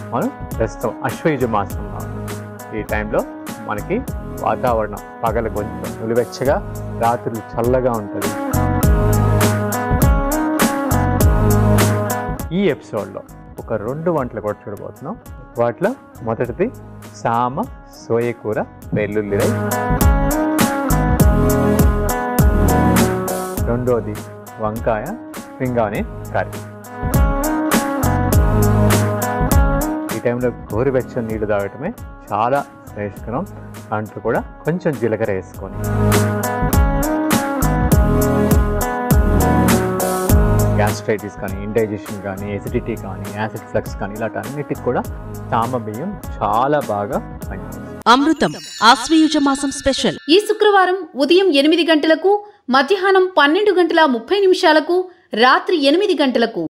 మనం ప్రస్తుతం అశ్వయుజ మాసంలో ఉన్నాం. ఈ టైంలో మనకి వాతావరణం పగలు కొంచెం నులివెచ్చగా రాత్రులు చల్లగా ఉంటుంది ఈ ఎపిసోడ్లో ఒక రెండు వంటలు కూడా చూడబోతున్నాం వాటిలో మొదటిది సామ సోయ కూర వెల్లుల్లి రై రెండోది వంకాయ పింగాణి కర్రీ ఈ టైంలో గోరువెచ్చని నీళ్లు తాగటమే చాలా శ్రేష్కరం దాంట్లో కూడా కొంచెం జీలకర్ర వేసుకొని గ్యాస్ట్రైటిస్ కానీ ఇండైజెషన్ కానీ ఎసిడిటీ కానీ యాసిడ్ ఫ్లక్స్ కానీ ఇలాంటి అన్నిటికి కూడా చామ బియ్యం చాలా బాగా పనిచేస్తుంది అమృతం ఆశ్వయుజ మాసం స్పెషల్ ఈ శుక్రవారం ఉదయం ఎనిమిది గంటలకు మధ్యాహ్నం పన్నెండు గంటల ముప్పై నిమిషాలకు రాత్రి ఎనిమిది గంటలకు